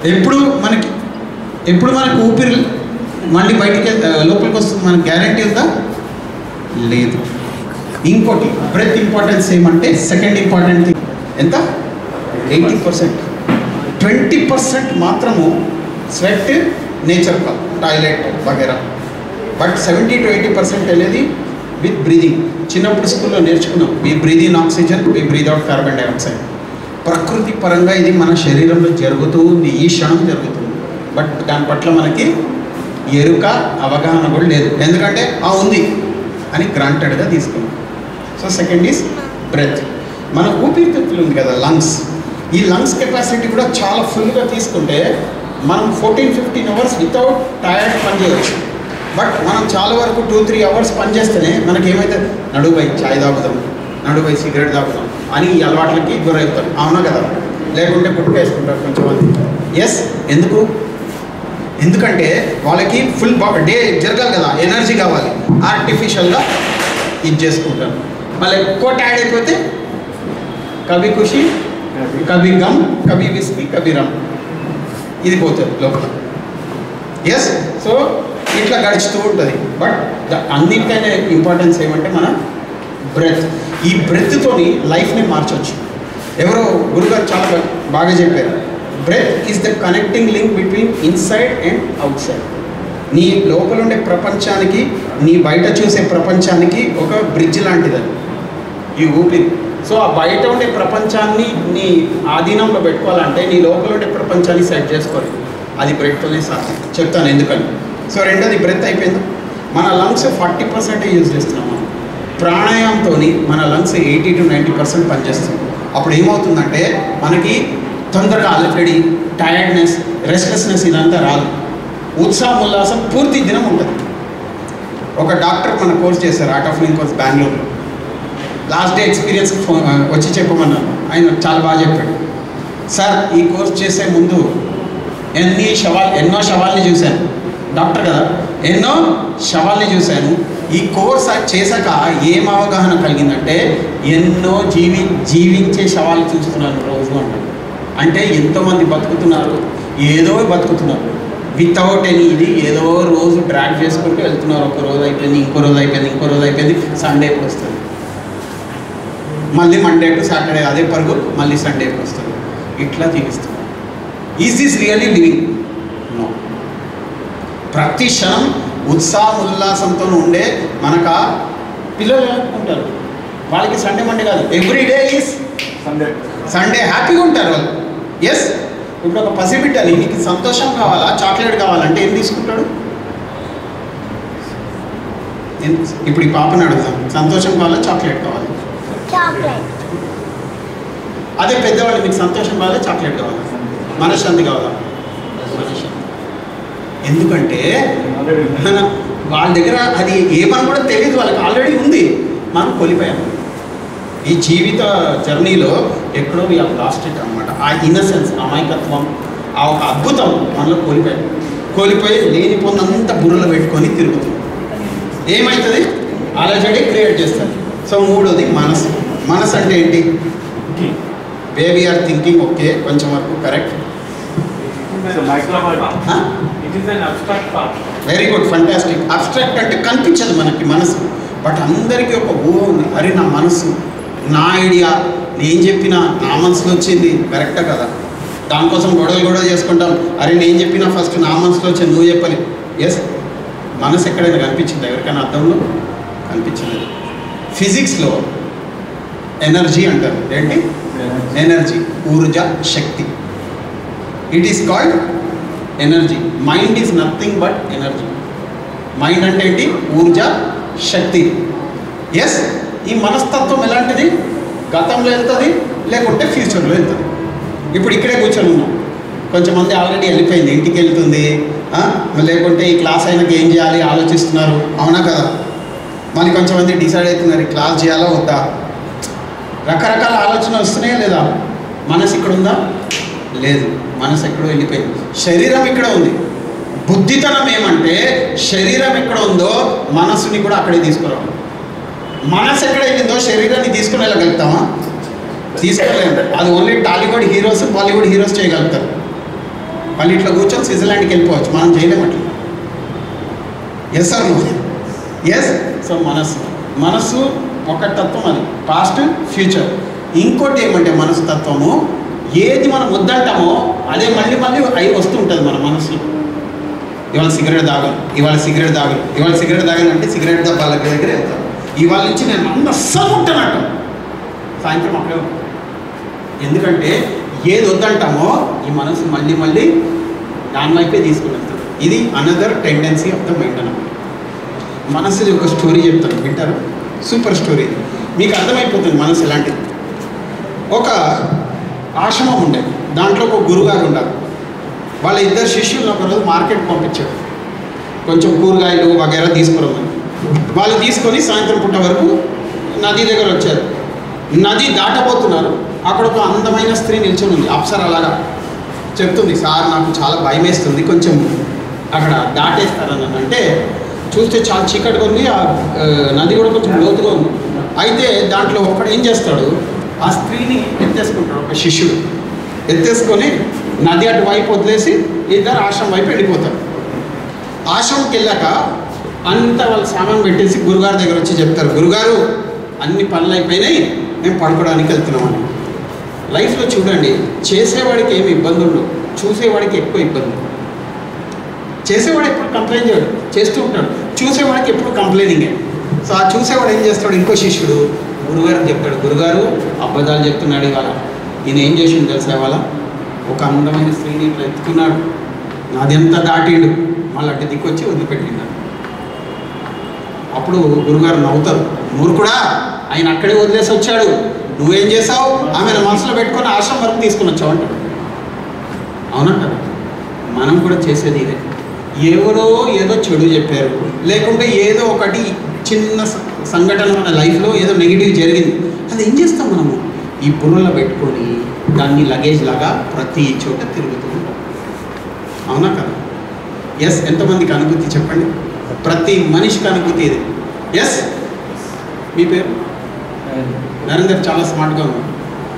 ఎప్పుడు మనకి ఎప్పుడు మనకు ఊపిరి మళ్ళీ బయటికి వెళ్తా- లోపలికి వస్తుంది మనకు గ్యారంటీ ఉందా లేదు ఇంకోటి బ్రెత్ ఇంపార్టెన్స్ ఏమంటే సెకండ్ ఇంపార్టెంట్ థింగ్ ఎంత ఎయిటీ పర్సెంట్ ట్వంటీ పర్సెంట్ మాత్రము స్వెట్ నేచర్ కాల్ టాయిలెట్ వగేరా but seventy to eighty percent అనేది విత్ బ్రీదింగ్ చిన్నప్పుడు స్కూల్లో నేర్చుకున్నాం we breathe in oxygen we breathe out carbon dioxide ప్రకృతి పరంగా ఇది మన శరీరంలో జరుగుతూ ఉంది ఈ క్షణం జరుగుతుంది బట్ దాని పట్ల మనకి ఎరుక అవగాహన కూడా లేదు ఎందుకంటే ఆ ఉంది అని గ్రాంటెడ్గా తీసుకున్నాం సో సెకండ్ ఈజ్ బ్రెత్ మన ఊపిరితిత్తులు ఉంది కదా లంగ్స్ ఈ లంగ్స్ కెపాసిటీ కూడా చాలా ఫుల్గా తీసుకుంటే మనం fourteen fifteen hours without tired పని చేయవచ్చు బట్ మనం చాలా వరకు టూ త్రీ అవర్స్ పని చేస్తేనే మనకి ఏమైతే నడువై చాయ్ తాగుదాం నడువై సిగరెట్ తాగుదాం అని ఈ అలవాట్లకి గురవుతారు అవునా కదా లేకుంటే పుట్టుక వేసుకుంటారు కొంచెం మంది ఎస్ ఎందుకు ఎందుకంటే వాళ్ళకి ఫుల్ డే జరగాలి కదా ఎనర్జీ కావాలి ఆర్టిఫిషియల్గా ఇది చేసుకుంటారు మళ్ళీ ఎక్కువ టైర్డ్ అయిపోతే కవి ఖుషి కవి గమ్ కవి విస్కీ కవి రమ్ ఇది పోతుంది లోపల ఎస్ సో ఇట్లా గడుచుతూ ఉంటుంది బట్ ద అన్నిటికంటే ఇంపార్టెన్స్ ఏమంటే మన బ్రెత్ ఈ బ్రెత్తోని లైఫ్ని మార్చొచ్చు ఎవరో గురుగారు చాలా బా- బాగా చెప్పారు breath is the connecting link between inside and outside నీ లోపల ఉండే ప్రపంచానికి నీ బయట చూసే ప్రపంచానికి ఒక బ్రిడ్జ్ లాంటిది అది ఈ ఊపిరి సో ఆ బయట ఉండే ప్రపంచాన్ని నీ ఆధీనంలో పెట్టుకోవాలంటే నీ లోపల ఉండే ప్రపంచాన్ని సెట్ చేసుకోవాలి అది బ్రెత్తోనే సాధ్యం చెప్తాను ఎందుకని సో రెండోది బ్రెత్ అయిపోయింది మన లంగ్స్ ఫార్టీ పర్సెంటే యూజ్ చేస్తున్నాం మనం ప్రాణాయామంతో మన lungs eighty to ninety percent పనిచేస్తుంది అప్పుడు ఏమవుతుందంటే మనకి తొందరగా అలకడి టైర్డ్నెస్ రెస్ట్లెస్నెస్ ఇదంతా రాదు ఉత్సాహం ఉల్లాసం పూర్తి దినం ఉంటుంది ఒక డాక్టర్ మన కోర్స్ చేశారు ఆర్ట్ ఆఫ్ లింక్ కోర్స్ బెంగళూరులో లాస్ట్ డే ఎక్స్పీరియన్స్ ఫోన్ వచ్చి చెప్పమన్నాను ఆయన చాలా బాగా చెప్పాడు సార్ ఈ కోర్స్ చేసే ముందు ఎన్ని శవాలు ఎన్నో శవాల్ని చూశాను డాక్టర్ కదా ఎన్నో శవాల్ని చూశాను ఈ కోర్స్ చేశాక ఏం అవగాహన కలిగిందంటే ఎన్నో జీవి జీవించే శవాలు చూస్తున్నాను రోజు అంటాడు అంటే ఎంతోమంది బతుకుతున్నారు ఏదో బతుకుతున్నారు వితౌట్ ఎనీ ఇది ఏదో రోజు డ్రాగ్ చేసుకుంటూ వెళ్తున్నారు ఒక రోజు అయిపోయింది ఇంకో రోజు అయిపోయింది ఇంకో రోజు అయిపోయింది సండేకి వస్తుంది మళ్ళీ మండే టు సాటర్డే అదే పరుగు మళ్ళీ సండేకి వస్తుంది ఇట్లా జీవిస్తున్నారు is this really living no ప్రతి క్షణం ఉత్సాహం ఉల్లాసంతో ఉండే మనకు ఆ పిల్లలు అనుకుంటారు వాళ్ళకి సండే మండే కాదు every day is Sunday Sunday హ్యాపీగా ఉంటారు వాళ్ళు ఎస్ ఇప్పుడు ఒక పసిబిడ్డని నీకు సంతోషం కావాలా చాక్లెట్ కావాలంటే ఏం తీసుకుంటాడు ఏం- ఇప్పుడు ఈ పాపని అడుగుదాం సంతోషం కావాలా చాక్లెట్ కావాలి చాక్లెట్ అదే పెద్దవాళ్ళు మీకు సంతోషం కావాలా చాక్లెట్ కావాలా మనశ్శాంతి కావాలా మనశ్శాంతి ఎందుకంటే మన వాళ్ళ దగ్గర అది ఏమని కూడా తెలియదు వాళ్ళకి ఆల్రెడీ ఉంది మనం కోల్పోయాం ఈ జీవిత జర్నీలో ఎక్కడో వీ లాస్ట్ ఇట్ అనమాట ఆ ఇన్నసెన్స్ అమాయకత్వం ఆ ఒక అద్భుతం మనలో కోల్పోయాం కోల్పోయి లేనిపోయినంత బుర్రలో పెట్టుకొని తిరుగుతాం ఏమవుతుంది ఆలోచన క్రియేట్ చేస్తారు సో మూడోది మనసు మనసు అంటే ఏంటి వే వీఆర్ థింకింగ్ ఓకే కొంచెం వరకు correct it is an abstract part very good fantastic abstract అంటే కనిపించదు మనకి మనసు బట్ అందరికీ ఒక ఊహ ఉంది అరే నా మనసు నా ఐడియా నేను చెప్పిన నా మనసులో వచ్చింది కరెక్టా కదా దానికోసం గొడవలు గొడవ చేసుకుంటాం అరే నేను చెప్పిన ఫస్ట్ నా మనసులో వచ్చింది నువ్వు చెప్పని ఎస్ మనసు ఎక్కడైనా కనిపించింది ఎవరికైనా అర్థంలో కనిపించలేదు ఫిజిక్స్లో ఎనర్జీ అంటారు ఏంటి ఎనర్జీ ఊర్జ శక్తి it is called energy mind is nothing but energy mind అంటే ఏంటి ఊర్జ శక్తి ఎస్ ఈ మనస్తత్వం ఎలాంటిది గతంలో వెళ్తుంది లేకుంటే ఫ్యూచర్లో వెళ్తుంది ఇప్పుడు ఇక్కడే కూర్చొని ఉన్నాం కొంచెం మంది ఆల్రెడీ వెళ్ళిపోయింది ఇంటికి వెళ్తుంది ఆ? లేకుంటే ఈ క్లాస్ అయినాక ఏం చేయాలి ఆలోచిస్తున్నారు అవునా కదా మళ్ళీ కొంచెం మంది డిసైడ్ అవుతున్నారు ఈ క్లాస్ చేయాలా వద్దా రకరకాల ఆలోచనలు వస్తున్నాయా లేదా మనసు ఇక్కడ ఉందా లేదు మనసు ఎక్కడో వెళ్ళిపోయింది శరీరం ఇక్కడ ఉంది బుద్ధితనం ఏమంటే శరీరం ఎక్కడ ఉందో మనసుని కూడా అక్కడే తీసుకురావాలి మనసు ఎక్కడ వెళ్ళిందో శరీరాన్ని తీసుకుని వెళ్ళగలుగుతామా తీసుకోలేము అది only Tollywood heroes Bollywood heroes చేయగలుగుతారు వాళ్ళు ఇట్లా కూర్చొని స్విట్జర్లాండ్కి వెళ్ళిపోవచ్చు మనం చేయలేం అట్లా ఎస్ సార్ ఎస్ సో మనస్సు మనస్సు ఒక తత్వం అది పాస్ట్ ఫ్యూచర్ ఇంకోటి ఏమంటే మనసు తత్వము ఏది మనం వద్దంటామో అదే మళ్ళీ మళ్ళీ అయి వస్తూ ఉంటుంది మన మనసులో ఇవాళ సిగరెట్ తాగను ఇవాళ సిగరెట్ తాగను ఇవాళ సిగరెట్ తాగను అంటే సిగరెట్ డబ్బాల దగ్గర వెళ్తాను ఇవాళ నుంచి నేను అన్న అస్సలు ఉంటానంట సాయంత్రం అక్కడే ఉంటాను. ఎందుకంటే ఏది వద్దంటామో ఈ మనసు మళ్ళీ మళ్ళీ దాని వైపే తీసుకుని వెళ్తాడు ఇది another tendency of the mind అన్నమాట మనసుది ఒక స్టోరీ చెప్తాను వింటారు సూపర్ స్టోరీ మీకు అర్థమైపోతుంది మనసు ఎలాంటిది ఒక ఆశ్రమం ఉండే దాంట్లో ఒక గురుగారు ఉన్నారు వాళ్ళ ఇద్దరు శిష్యులను ఒకరోజు మార్కెట్ పంపించారు కొంచెం కూరగాయలు వగైరా తీసుకురమ్మని వాళ్ళు తీసుకొని సాయంత్రం పూట వరకు నది దగ్గర వచ్చారు నది దాటబోతున్నారు అక్కడ ఒక అందమైన స్త్రీ నిల్చొని ఉంది అప్సరలాగా చెప్తుంది సార్ నాకు చాలా భయం వేస్తుంది కొంచెం అక్కడ దాటేస్తారని అంటే చూస్తే చాలా చీకటిగా ఉంది ఆ ఆ, నది కూడా కొంచెం లోతుగా ఉంది అయితే దాంట్లో ఒకడు ఏం చేస్తాడు ఆ స్త్రీని ఎత్తేసుకుంటాడు ఒక శిష్యుడు ఎత్తేసుకొని నది అటు వైపు వదిలేసి ఇద్దరు ఆశ్రమం వైపు వెళ్ళిపోతారు ఆశ్రమంకి వెళ్ళాక అంతా వాళ్ళ సామాన్ పెట్టేసి గురుగారి దగ్గర వచ్చి చెప్తారు గురుగారు అన్ని పనులు అయిపోయినాయి మేము పడుకోవడానికి వెళ్తున్నామని లైఫ్లో చూడండి చేసేవాడికి ఏమి ఇబ్బంది ఉండవు చూసేవాడికి ఎక్కువ ఇబ్బంది చేసేవాడు ఎప్పుడు కంప్లైంట్ చేయడు చేస్తూ ఉంటాడు చూసేవాడికి ఎప్పుడు కంప్లైనింగే సో ఆ చూసేవాడు ఏం చేస్తాడు ఇంకో శిష్యుడు గురుగారికి చెప్తాడు గురుగారు అబద్ధాలు చెప్తున్నాడు ఇవాళ ఈయన ఏం చేసిండు తెలుసా ఇవాళ ఒక అందమైన స్త్రీని ఇట్లా ఎత్తుకున్నాడు అదెంత దాటిండు మళ్ళీ అటు దిక్కొచ్చి వదిలిపెట్టిండు అప్పుడు గురుగారు నవ్వుతారు మూర్ఖుడా ఆయన అక్కడే వదిలేసి వచ్చాడు నువ్వేం చేసావు ఆమెను మనసులో పెట్టుకొని ఆశ్రమం వరకు తీసుకుని వచ్చావు అంటాడు అవునా కదా మనం కూడా చేసేది ఇదే ఎవరో ఏదో చెడు చెప్పారు లేకుంటే ఏదో ఒకటి చిన్న స- సంఘటన మన లైఫ్లో ఏదో నెగిటివ్ జరిగింది అది ఏం చేస్తాం మనము ఈ బుర్రలో పెట్టుకొని దాన్ని లగేజ్ లాగా ప్రతి చోట తిరుగుతూ ఉంటాం అవునా కదా ఎస్ ఎంతమందికి అనుభూతి చెప్పండి ప్రతి మనిషికి అనుభూతి ఇది ఎస్ మీ పేరు నరేందర్ చాలా స్మార్ట్గా ఉన్నారు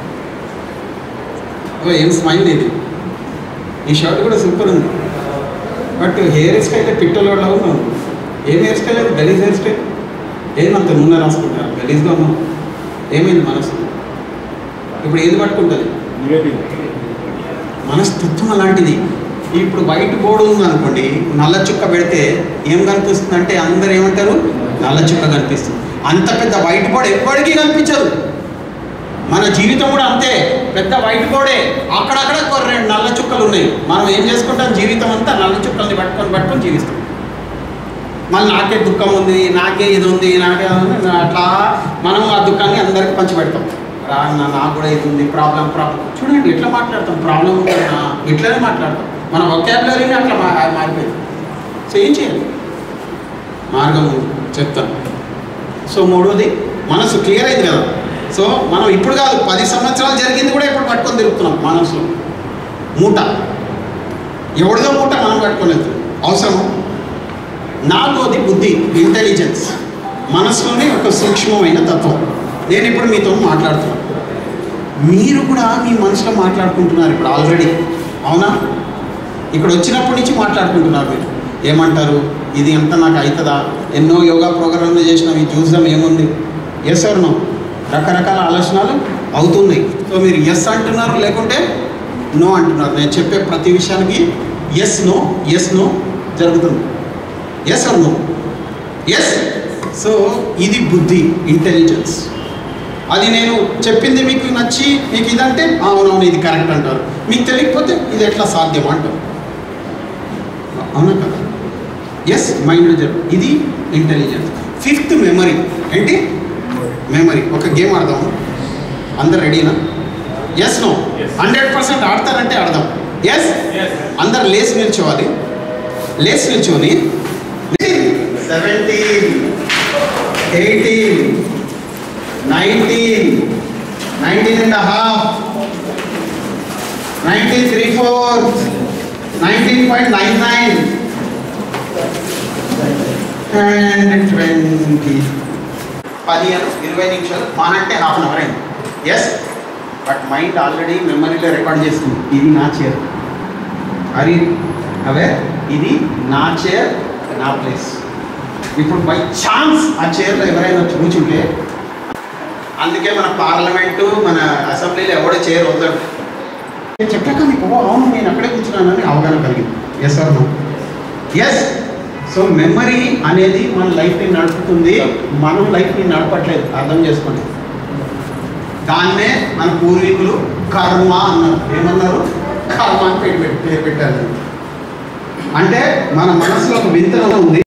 ఓ ఏం స్మైల్ ఇది ఈ షర్ట్ కూడా సూపర్ ఉంది బట్ హెయిర్ స్టైల్ పిట్టలోలా ఉన్నావు ఏం హెయిర్ స్టైల్ అది గలీజ్ హెయిర్ స్టైల్ ఏమంత నూనె రాసుకుంటారు గలీజ్గా ఉన్నావు ఏమైంది మనసు ఇప్పుడు ఏది పట్టుకుంటుంది Negative. మనస్తత్వం అలాంటిది ఇప్పుడు వైట్ బోర్డు ఉంది అనుకోండి నల్ల చుక్క పెడితే ఏం కనిపిస్తుంది అంటే అందరు ఏమంటారు నల్ల చుక్క కనిపిస్తుంది అంత పెద్ద వైట్ బోర్డ్ ఎప్పటికీ కనిపించదు మన జీవితం కూడా అంతే పెద్ద వైట్ బోర్డే అక్కడక్కడ ఒక రెండు నల్ల చుక్కలు ఉన్నాయి మనం ఏం చేసుకుంటాం జీవితం అంతా నల్ల చుక్కల్ని పట్టుకొని పట్టుకొని జీవిస్తాం మళ్ళీ నాకే దుఃఖం ఉంది నాకే ఇది ఉంది నాకే అది ఉంది అట్లా మనం ఆ దుఃఖాన్ని అందరికి పంచి పెడతాం రా అన్న, నాకు కూడా ఇది ఉంది ప్రాబ్లం ప్రాబ్లం చూడండి ఎట్లా మాట్లాడతాం ప్రాబ్లం ఉందన్నా ఇట్లనే మాట్లాడతాం మన ఒకాబులరీని అట్లా మా మారిపోయింది సో ఏం చేయాలి మార్గం ఉంది చెప్తాను సో మూడోది మనసు క్లియర్ అయింది కదా సో మనం ఇప్పుడు కాదు పది సంవత్సరాలు జరిగింది కూడా ఇప్పుడు పట్టుకొని తిరుగుతున్నాం మనసులో మూట ఎవరిదో మూట మనం పట్టుకొని వెళ్తున్నాం అవసరం నాలుగోది బుద్ధి ఇంటెలిజెన్స్ మనసులోనే ఒక సూక్ష్మమైన తత్వం నేను ఇప్పుడు మీతో మాట్లాడుతున్నాను మీరు కూడా మీ మనసులో మాట్లాడుకుంటున్నారు ఇప్పుడు ఆల్రెడీ అవునా ఇక్కడ వచ్చినప్పటి నుంచి మాట్లాడుకుంటున్నారు మీరు ఏమంటారు ఇది ఎంత నాకు అవుతుందా ఎన్నో యోగా ప్రోగ్రాంలు చేసినాం ఇది చూసాం ఏముంది ఎస్ ఆర్ నో రకరకాల ఆలోచనలు అవుతున్నాయి సో మీరు ఎస్ అంటున్నారు లేకుంటే నో అంటున్నారు నేను చెప్పే ప్రతి విషయానికి ఎస్ నో ఎస్ నో జరుగుతుంది yes or no yes so ఇది బుద్ధి ఇంటెలిజెన్స్ అది నేను చెప్పింది మీకు నచ్చి మీకు ఇదంటే "ఆ, అవునవును ఇది కరెక్ట్ అంటారు మీకు తెలియకపోతే ఇది ఎట్లా సాధ్యం అంటారు అవునా కదా ఎస్ మైండ్ జరుగు ఇది ఇంటెలిజెన్స్ ఫిఫ్త్ మెమరీ ఏంటి మెమరీ ఒక గేమ్ ఆడదాం అందరు రెడీనా yes no Yes. Hundred percent ఆడతారంటే ఆడదాం ఎస్ Yes. అందరు లేచి నిల్చోవాలి లేచి నిల్చొని seventeen eighteen nineteen nineteen and half nineteen three fourth nineteen point nine nine and twenty పదిహేను ఇరవై నిమిషాలు మా అంటే హాఫ్ అన్ అవర్ అయింది ఎస్ బట్ మైండ్ ఆల్రెడీ మెమరీలో రికార్డ్ చేస్తుంది ఇది నా చీర అది అవే ఇది నా చైర్ నా ప్లేస్ ఇప్పుడు బై ఛాన్స్ ఆ చైర్లో ఎవరైనా కూర్చుంటే అందుకే మన పార్లమెంటు మన అసెంబ్లీలో ఎవడో చైర్ వదలడు నేను చెప్పాక మీకు ఓ అవును నేను అక్కడే కూర్చున్నానని అవగాహన కలిగింది yes or no yes so memory అనేది మన లైఫ్ని నడుపుతుంది మనం లైఫ్ని నడపట్లేదు అర్థం చేసుకోండి దాన్నే మన పూర్వీకులు కర్మ అన్నారు ఏమన్నారు కర్మ అని పేరు పెట్టి పేరు పెట్టారు అంటే మన మనసులో ఒక వింతన ఉంది